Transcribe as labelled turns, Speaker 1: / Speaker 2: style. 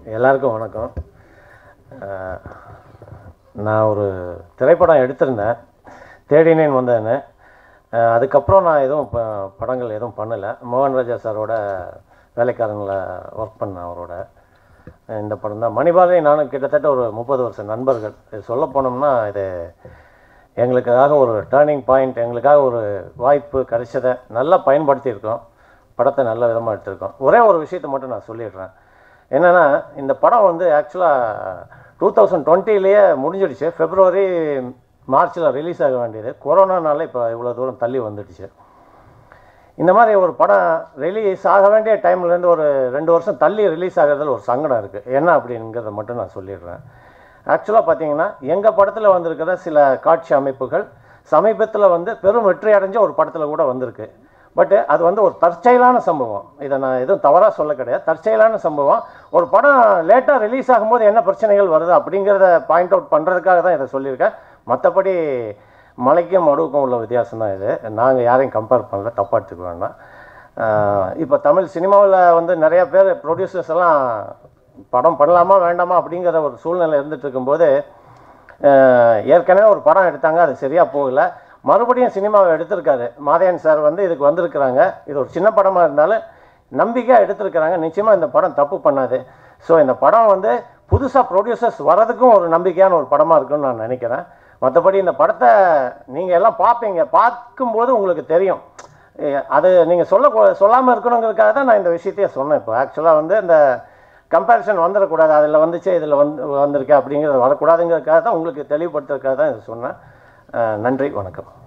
Speaker 1: எல்லாருக்கும் வணக்கம் அஹ், நான் ஒரு திரைப்படம் எடுத்திருந்தேன் தேடினேன் வந்தேன்னு அஹ், அதுக்கப்புறம் நான் எதுவும் ப படங்கள் எதுவும் பண்ணலை மோகன் ராஜா சாரோட வேலைக்காரங்கள ஒர்க் பண்ணேன் அவரோட இந்த படம் தான் மணிபாலை நானும் கிட்டத்தட்ட ஒரு முப்பது வருஷம் நண்பர்கள் இது சொல்ல போனோம்னா இது எங்களுக்காக ஒரு டேர்னிங் பாயிண்ட் எங்களுக்காக ஒரு வாய்ப்பு கிடைச்சதை நல்லா பயன்படுத்தியிருக்கோம் படத்தை நல்ல விதமாக எடுத்திருக்கோம் ஒரே ஒரு விஷயத்தை மட்டும் நான் சொல்லிடுறேன் என்னென்னா இந்த படம் வந்து ஆக்சுவலாக டூ தௌசண்ட் டுவெண்ட்டிலேயே முடிஞ்சிடுச்சு ஃபெப்ரவரி மார்ச்சில் ரிலீஸ் ஆக வேண்டியது கொரோனானால இப்போ இவ்வளோ தூரம் தள்ளி வந்துடுச்சு இந்த மாதிரி ஒரு படம் ரிலீஸ் ஆக வேண்டிய டைம்லேருந்து ஒரு ரெண்டு வருஷம் தள்ளி ரிலீஸ் ஆகிறதுல ஒரு சங்கடம் இருக்குது என்ன அப்படிங்கிறத மட்டும் நான் சொல்லிடுறேன் ஆக்சுவலாக பார்த்தீங்கன்னா எங்கள் படத்தில் வந்திருக்கிற சில காட்சி அமைப்புகள் சமீபத்தில் வந்து பெரும் வெற்றி அடைஞ்ச ஒரு படத்தில் கூட வந்திருக்கு பட் அது வந்து ஒரு தற்செயலான சம்பவம் இதை நான் எதுவும் தவறாக சொல்ல கிடையாது தற்செயலான சம்பவம் ஒரு படம் லேட்டாக ரிலீஸ் ஆகும்போது என்ன பிரச்சனைகள் வருது அப்படிங்கிறத பாயிண்ட் அவுட் பண்ணுறதுக்காக தான் இதை சொல்லியிருக்கேன் மற்றபடி மலைக்கும் மடுவுக்கும் உள்ள வித்தியாசம் தான் இது நாங்கள் யாரையும் கம்பேர் பண்ணல தப்பாக எடுத்துக்க வேண்டாம் இப்போ தமிழ் சினிமாவில் வந்து நிறைய பேர் ப்ரொடியூசர்ஸ் எல்லாம் படம் பண்ணலாமா வேண்டாமா அப்படிங்கிற ஒரு சூழ்நிலை இருந்துட்டு இருக்கும்போது அஹ், ஏற்கனவே ஒரு படம் எடுத்தாங்க அது சரியாக போகல மறுபடியும் சினிமாவை எடுத்திருக்காரு மாதையன் சார் வந்து இதுக்கு வந்திருக்கிறாங்க இது ஒரு சின்ன படமாக இருந்தாலும் நம்பிக்கையாக எடுத்திருக்கிறாங்க நிச்சயமாக இந்த படம் தப்பு பண்ணாது ஸோ இந்த படம் வந்து புதுசாக ப்ரொடியூசர்ஸ் வரதுக்கும் ஒரு நம்பிக்கையான ஒரு படமாக இருக்கும்னு நான் நினைக்கிறேன் மற்றபடி இந்த படத்தை நீங்கள் எல்லாம் பார்ப்பீங்க பார்க்கும்போது உங்களுக்கு தெரியும் எ- அது நீங்கள் சொல்ல சொல்லாமல் இருக்கணுங்கிறதுக்காக தான் நான் இந்த விஷயத்தையே சொன்னேன் இப்போ ஆக்சுவலாக வந்து இந்த கம்பேரிசன் வந்துடக்கூடாது அதில் வந்துச்சு இதில் வந்து வந்திருக்கு அப்படிங்கிறது வரக்கூடாதுங்கிறதுக்காக தான் உங்களுக்கு தெளிவுபடுத்துறதுக்காக தான் இதை சொன்னேன் அஹ் நன்றி வணக்கம்